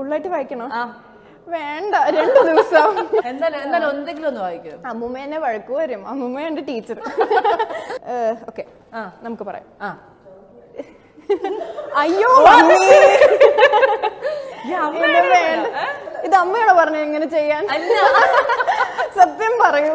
ഫുള്ളായിട്ട് വായിക്കണോ ആ വേണ്ട രണ്ടു ദിവസം എന്തായാലും എന്തായാലും എന്തെങ്കിലും ഒന്ന് വായിക്കും അമ്മൂമ്മേനെ വഴക്ക് വരും അമ്മൂമ്മ എന്റെ ടീച്ചർ ഓക്കെ ആ നമുക്ക് പറയാം ആ അയ്യോ മമ്മി. ഇത് വേണ്ട. ഇത് അമ്മയാണോ പറഞ്ഞു ഇങ്ങനെ ചെയ്യാൻ അല്ല സത്യം പറയൂ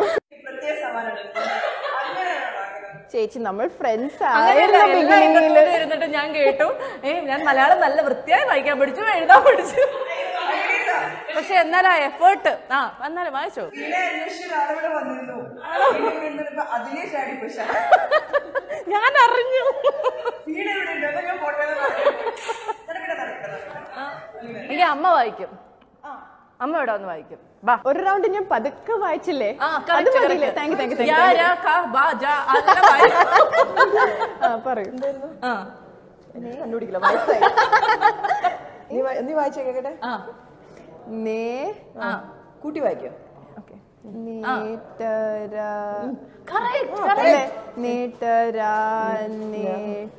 ചേച്ചി നമ്മൾ ഫ്രണ്ട്സ് അങ്ങനെയല്ല, ആയിരുന്നു എല്ലാ ബിഗിനിങ്ങില് interview ലും ഇരുന്നിട്ട് ഞാൻ കേട്ടു ഏ ഞാൻ മലയാളം നല്ല വൃത്തിയായി വായിക്കാൻ പഠിച്ചു എഴുതാൻ പഠിച്ചു പക്ഷെ എന്നാലും ആ എഫേർട്ട് ആ എന്നാലും വായിച്ചോ പിന്നെ അന്വേഷിച്ച ആളുകൾ വന്നിരുന്നു എന്നിട്ട് അതിനെ ചാടി പക്ഷേ ഞാൻ അറിഞ്ഞു വീട് എവിടെ ഉണ്ട് അതൊക്കെ ഞാൻ പോട്ടെ എന്ന് പറഞ്ഞു. നടക്കട്ടെ, നടക്കട്ടെ, നടക്കട്ടെ. ഇനി അമ്മ വായിക്കും അമ്മ ഇവിടെ വന്ന് വായിക്കും ബാ ഒരു റൗണ്ട് ഞാൻ പതുക്കെ വായിച്ചില്ലേ ആ അത് correct, മതിയില്ലേ correct. Thank you thank you yeah, thank രാ, ക, ബ, ജ, അങ്ങനെ വായിക്കും. ആ പറയൂ ആ, നീ കണ്ടുപിടിക്കില്ല വയസ്സായി നീ വാ- നീ വായിച്ചേ കേക്കട്ടെ ആ, നേ ആ. കൂട്ടി വായിക്കോ ഓക്കെ നീട്ടരാ Correct, അല്ലേ നീട്ടരാ നേ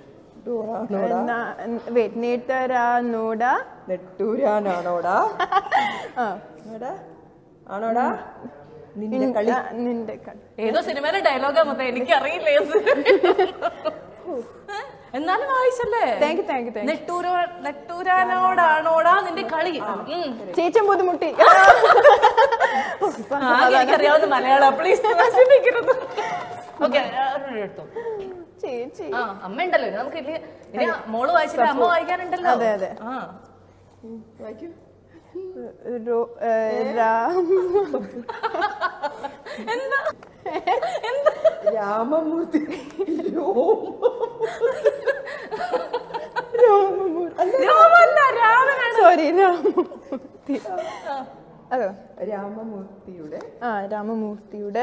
വെയിറ്റ് നീട്ടരാ നോട നെട്ടൂരാനാണോടാ ആ ആണോടാ? ആണോടാ നിന്റെ കളി ആ, നിന്റെ കളി ഏതോ സിനിമയിലെ ഡയലോഗാ മൊത്തം എനിക്കറിയില്ല ഏത് എന്നാലും വായിച്ചല്ലേ thank you thank you thank you നെട്ടൂരോ നെട്ടൂരാനോടാണോടാ നിന്റെ കളി ഉം. ചേച്ചി ബുദ്ധിമുട്ടി ആകെ എനിക്കറിയാവുന്ന മലയാളം പ്ലീസ് നശിപ്പിക്കരുത് ഓക്കെ എടുത്തു ചേച്ചി ആ അമ്മ ഉണ്ടല്ലോ ഇനി നമുക്ക് ഇനി ഇനി മോള് വായിച്ചിട്ട് അമ്മ വായിക്കാനുണ്ടല്ലോ അതെ, അതെ. ആ വായിക്കൂ രോ- ഏ, രാം എന്താ എന്താ രാമമൂർത്തി രാമല്ല രാമനാണ് സോറി രാമമൂർത്തി അതോ രാമമൂർത്തിയുടെ ആ രാമമൂർത്തിയുടെ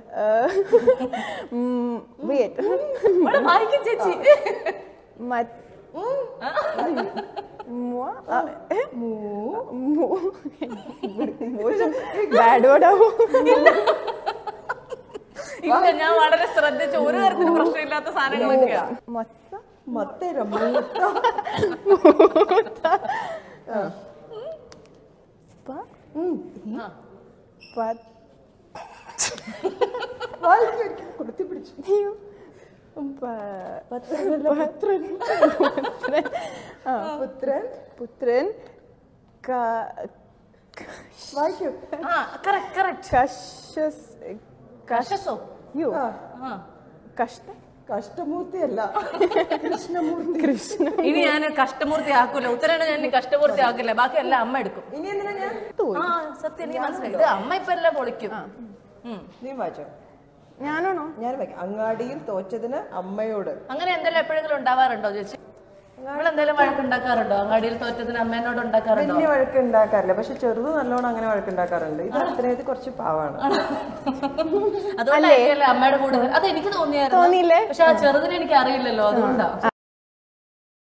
വെയിറ്റ് ഇവിടെ വായിക്കും ചേച്ചി ബാഡ് വേർഡാവും ഇല്ല ഞാൻ വളരെ ശ്രദ്ധിച്ചു ഒരു തരത്തിലും പ്രശ്നമില്ലാത്ത സാധനങ്ങളൊക്കെയാ മൊത്തം മത്തേര മൂത്ത പ- ആ. പ- വായിക്കൂ കൊടുത്തി പിടിച്ചു അയ്യോ. പ- പുത്രൻ പുത്രൻ ആ പുത്രൻ പുത്രൻ ക- വായിക്കൂ ആ കറക്റ്റ് കറക്റ്റ് കശസ് കശസോ യോ ആ ആ കഷ്ട കഷ്ടമൂർത്തി അല്ല കൃഷ്ണമൂർത്തി കൃഷ്ണ ഇനി ഞാൻ കഷ്ടമൂർത്തി ആക്കൂല ഉത്തരാണ് ഞാൻ ഇനി കഷ്ടമൂർത്തി ആക്കില്ല ബാക്കി എല്ലാം അമ്മ എടുക്കും ഇനി എന്തിനാ ഞാൻ ആ സത്യം എനിക്ക് മനസ്സിലായി ഇത് അമ്മ ഇപ്പൊ എല്ലാം പൊളിക്കും ഉം. നീ വായിച്ചോ ഞാനാണോ ഞാൻ വായിക്കാം അങ്ങാടിയിൽ തോറ്റതിന് അമ്മയോട് അങ്ങനെ എന്തെങ്കിലും എപ്പോഴെങ്കിലും ഉണ്ടാവാറുണ്ടോ ചേച്ചി നിങ്ങൾ എന്തെങ്കിലും വഴക്കുണ്ടാക്കാറുണ്ടോ അങ്ങാടിയിൽ തോറ്റത്തിന് അമ്മേനോട് ഉണ്ടാക്കാറുണ്ടോ വലിയ വഴക്ക് ഉണ്ടാക്കാറില്ല പക്ഷെ ചെറുത് നല്ലോണം അങ്ങനെ വഴക്ക് ഉണ്ടാക്കാറുണ്ട് ഇത് അത്രയത് കുറച്ച് പാവാണ് അതുകൊണ്ടായിരിക്കല്ലേ അമ്മയുടെ കൂടെ അത് എനിക്ക് തോന്നിയായിരുന്നു തോന്നിയില്ലേ? പക്ഷെ ആ ചെറുതിന് എനിക്ക് അറിയില്ലല്ലോ അതുകൊണ്ടാ